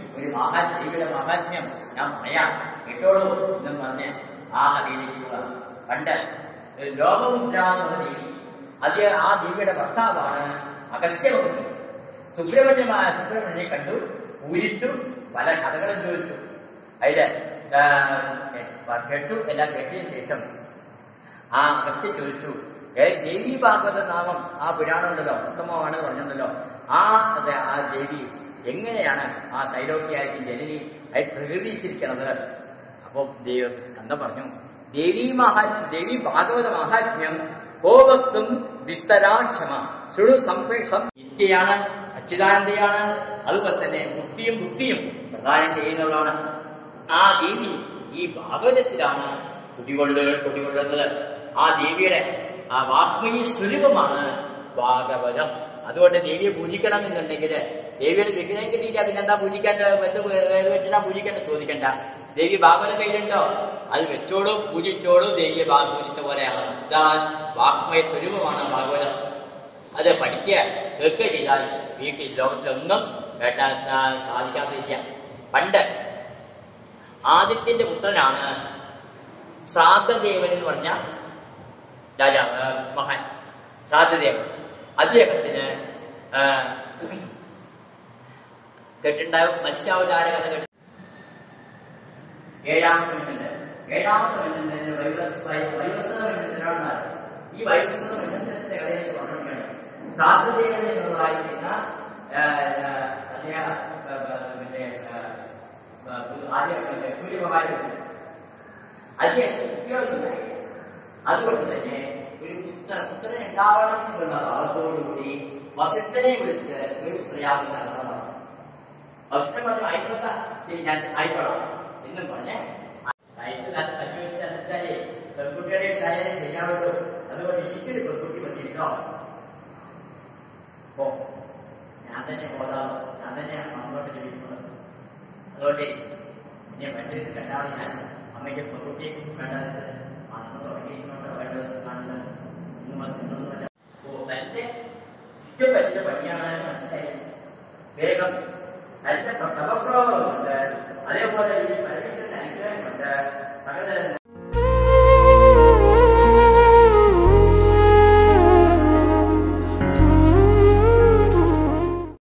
ഒരു മഹാ ദേവിയുടെ മഹാത്മ്യം ഞാൻ പറയാം കേട്ടോളൂ എന്നും പറഞ്ഞ് ആ കഥയിലേക്ക് പോവാം പണ്ട് ഒരു ലോകമുദ്ര എന്നുള്ള ദേവി അത് ആ ദേവിയുടെ ഭർത്താവാണ് അഗസ്ത്യമഹർഷി സുബ്രഹ്മണ്യമായ സുബ്രഹ്മണ്യനെ കണ്ടു പൂജിച്ചു പല കഥകളും ചോദിച്ചു അതില് ആ, എ- കേട്ടു എല്ലാം കേട്ടതിന് ശേഷം ആ അഗസ്ത്യ ചോദിച്ചു ഏ ദേവി ഭാഗവത നാമം ആ പുരാണം ഉണ്ടല്ലോ ഉത്തമമാണ് പറഞ്ഞിട്ടുണ്ടല്ലോ ആ അതെ, ആ ദേവി എങ്ങനെയാണ് ആ തൈലോക്യായിരിക്കും ജനനി അത് പ്രകൃതിച്ചിരിക്കണത് അപ്പൊ ദേവ കന്ത പറഞ്ഞു ദേവി മഹാ ദേവി ഭാഗവത മഹാത്മ്യം കോപത്തും വിസ്തരാക്ഷമ സുഴു സംപ്രേഷം നിത്യയാണ് സച്ചിദാനന്ദയാണ് അതുപോലെ തന്നെ ബുദ്ധിയും ബുദ്ധിയും പ്രധാനം ചെയ്യുന്നവളാണ് ആ ദേവി ഈ ഭാഗവതത്തിലാണ് കുടികൊള്ള കുടികൊള്ളുന്നത് ആ ദേവിയുടെ ആ വാഗ്മയി സ്വരൂപമാണ് ഭാഗവതം അതുകൊണ്ട് ദേവിയെ പൂജിക്കണം എന്നുണ്ടെങ്കിൽ ദേവിയുടെ വിഗ്രഹം കിട്ടിയില്ല പിന്നെന്താ പൂജിക്കേണ്ട എന്ത് ഏത് വെച്ചിട്ടാ പൂജിക്കേണ്ട ചോദിക്കണ്ട ദേവി ഭാഗവതം കയ്യിലുണ്ടോ അത് വെച്ചോളൂ പൂജിച്ചോളൂ ദേവിയെ ഭാ പൂജിച്ച പോലെയാണ് ഇതാണ് വാഗ്മയ സ്വരൂപമാണ് ഭാഗവതം അത് പഠിക്കുക കേൾക്കുക ചെയ്താൽ വീട്ടിൽ ലോകത്തിലൊന്നും കേട്ടാ സാധിക്കാതിരിക്കുക പണ്ട് ആദിത്യന്റെ പുത്രനാണ് ശ്രാദ്ധദേവൻ എന്ന് പറഞ്ഞ രാജാവ് ആ, മഹാൻ ശ്രാദ്ധദേവൻ അദ്ദേഹത്തിന് ആ, കേട്ടിട്ടുണ്ടാവും മത്സ്യാവതാര കഥ കേട്ടു ഏഴാമത്തെ മിന്നുണ്ട് ഏഴാമത്തെ മിന്നുന്നതിന് വൈവസ് വൈ- വൈവസ്വത മിന്നുന്നതിനാണ് ഈ വൈവസ്വത മിന്നുന്നതിന്റെ കഥയിലേക്ക് പറഞ്ഞിരിക്കുകയാണ് ശ്രാദ്ധദേവൻ എന്നുള്ളതായിരിക്കുന്ന ആ, ആ, അദ്ദേഹം ആ, ആ, മറ്റേ ആ, ആ, ആദ്യം മറ്റേ സൂര്യഭഗവാൻ അദ്ദേഹം കുട്ടികൾക്കുണ്ടായി അതുകൊണ്ട് തന്നെ ഒരു പുത്രൻ പുത്രൻ ഉണ്ടാവണം എന്നുള്ള ഭാവത്തോടുകൂടി വസിഷ്ഠനെ വിളിച്ച് ഒരു പ്രയാസം നടത്തണം വസിഷ്ഠൻ പറഞ്ഞു ആയിക്കോട്ടെ ശരി ഞാൻ ആയിക്കോളാം എന്നും പറഞ്ഞ് വയസ്സുകാലത്ത് പറ്റി വെച്ച് വെച്ചാലേ പെൺകുട്ടികളെ ഉണ്ടായാലും ശരിയാവുള്ളൂ അതുകൊണ്ട് എനിക്കൊരു പെൺകുട്ടി പറ്റിയിട്ടോ ഓ ഞാൻ തന്നെ പോകാമോ ഞാൻ തന്നെ അമ്മോട്ട് ചോദിക്കുന്നത് അതുകൊണ്ട് ഇനി മറ്റൊരു കണ്ടാൽ ഞാൻ അമ്മയ്ക്ക് പെൺകുട്ടി വേണ്ടത് അന്ന് തുടങ്ങിയിട്ടുണ്ടോ വേണ്ടത് കാണുന്നത് ഇന്ന് ഇന്നൊന്നുമല്ല